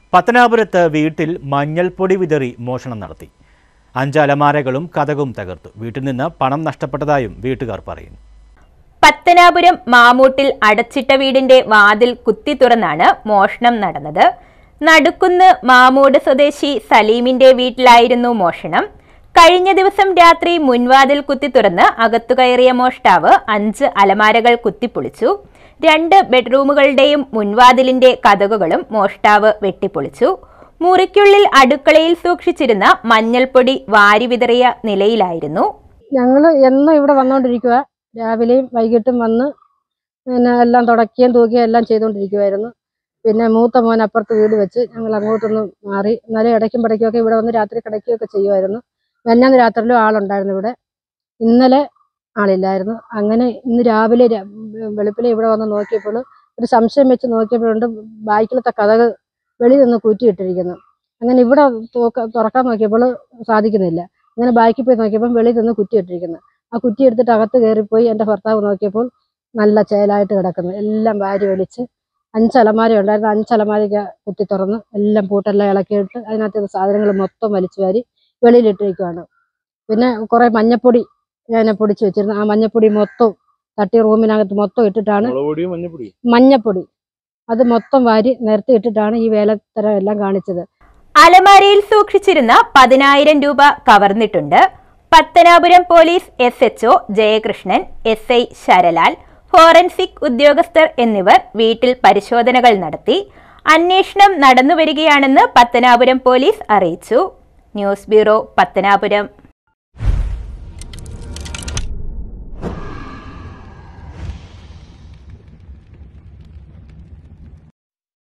പത്തനാപുരത്ത് വീട്ടിൽ മഞ്ഞൾപ്പൊടി വിതറി മോഷണം നടത്തി അഞ്ച് അലമാരകളും കഥകും തകർത്തു വീട്ടിൽ നിന്ന് പണം നഷ്ടപ്പെട്ടതായും വീട്ടുകാർ പറയുന്നു പത്തനാപുരം മാമൂട്ടിൽ അടച്ചിട്ട വീടിന്റെ വാതിൽ കുത്തി തുറന്നാണ് മോഷണം നടന്നത് നടുക്കുന്ന് മാമൂട് സ്വദേശി സലീമിന്റെ വീട്ടിലായിരുന്നു മോഷണം കഴിഞ്ഞ ദിവസം രാത്രി മുൻവാതിൽ കുത്തി തുറന്ന് അകത്തു കയറിയ മോഷ്ടാവ് അഞ്ച് അലമാരകൾ കുത്തിപ്പൊളിച്ചു രണ്ട് ബെഡ്റൂമുകളുടെയും മുൻവാതിലിന്റെ കതകുകളും മോഷ്ടാവ് വെട്ടിപ്പൊളിച്ചു മുറിക്കുള്ളിൽ അടുക്കളയിൽ സൂക്ഷിച്ചിരുന്ന മഞ്ഞൾപ്പൊടി വാരി വിതറിയ നിലയിലായിരുന്നു ഞങ്ങൾ എന്നും ഇവിടെ വന്നുകൊണ്ടിരിക്കുക രാവിലെയും വൈകിട്ടും വന്ന് പിന്നെ എല്ലാം തുടക്കുകയും തൂക്കുകയും എല്ലാം ചെയ്തുകൊണ്ടിരിക്കുമായിരുന്നു പിന്നെ മൂത്ത മോൻ അപ്പുറത്ത് വീട് വെച്ച് ഞങ്ങൾ അങ്ങോട്ടൊന്ന് മാറി എന്നാലും ഇടയ്ക്കും പടയ്ക്കുമൊക്കെ ഇവിടെ വന്ന് രാത്രി കിടക്കുകയൊക്കെ ചെയ്യുമായിരുന്നു മെന്നാന്ന് രാത്രിയിലും ആളുണ്ടായിരുന്നു ഇവിടെ ഇന്നലെ ആളില്ലായിരുന്നു അങ്ങനെ ഇന്ന് രാവിലെ ര- വെളുപ്പിലെ ഇവിടെ വന്ന് നോക്കിയപ്പോൾ ഒരു സംശയം വെച്ച് നോക്കിയപ്പോഴുണ്ട് ബാക്കിലത്തെ കഥക് വെളിയിൽ നിന്ന് കുറ്റിയിട്ടിരിക്കുന്നു അങ്ങനെ ഇവിടെ തൂക്ക- തുറക്കാൻ നോക്കിയപ്പോൾ സാധിക്കുന്നില്ല അങ്ങനെ ബാക്കിൽ പോയി നോക്കിയപ്പോൾ വെളിയിൽ നിന്ന് കുറ്റിയിട്ടിരിക്കുന്നു ആ കുറ്റി എടുത്തിട്ട് അകത്ത് കയറിപ്പോയി എൻ്റെ ഭർത്താവ് നോക്കിയപ്പോൾ നല്ല ചേലായിട്ട് കിടക്കുന്നു എല്ലാം വാരി വലിച്ച് അഞ്ച് അലമാര ഉണ്ടായിരുന്നു അഞ്ച് അലമാരയ്ക്ക് കുത്തി തുറന്ന് എല്ലാം പൂട്ടെല്ലാം ഇളക്കിയിട്ട് അതിനകത്ത് സാധനങ്ങൾ മൊത്തം വലിച്ചു വാരി വെളിയിലിട്ടിരിക്കുവാണ് പിന്നെ കുറേ മഞ്ഞപ്പൊടി ഞാൻ പൊടിച്ച് വെച്ചിരുന്നു ആ മഞ്ഞപ്പൊടി മൊത്തം തട്ടി റൂമിനകത്ത് മൊത്തം ഇട്ടിട്ടാണ് മുളകുപൊടിയും മഞ്ഞപ്പൊടി മഞ്ഞപ്പൊടി അത് മൊത്തം വാരി നിരത്തി ഇട്ടിട്ടാണ് ഈ വേലത്തരം എല്ലാം കാണിച്ചത് അലമാരയിൽ സൂക്ഷിച്ചിരുന്ന പതിനായിരം രൂപ കവർന്നിട്ടുണ്ട് Pathanapuram police S HO Jayakrishnan S I Saralal forensic ഉദ്യോഗസ്ഥർ എന്നിവർ വീട്ടിൽ പരിശോധനകൾ നടത്തി അന്വേഷണം നടന്നുവരികയാണെന്ന് പത്തനാപുരം പോലീസ് അറിയിച്ചു ന്യൂസ് ബ്യൂറോ പത്തനാപുരം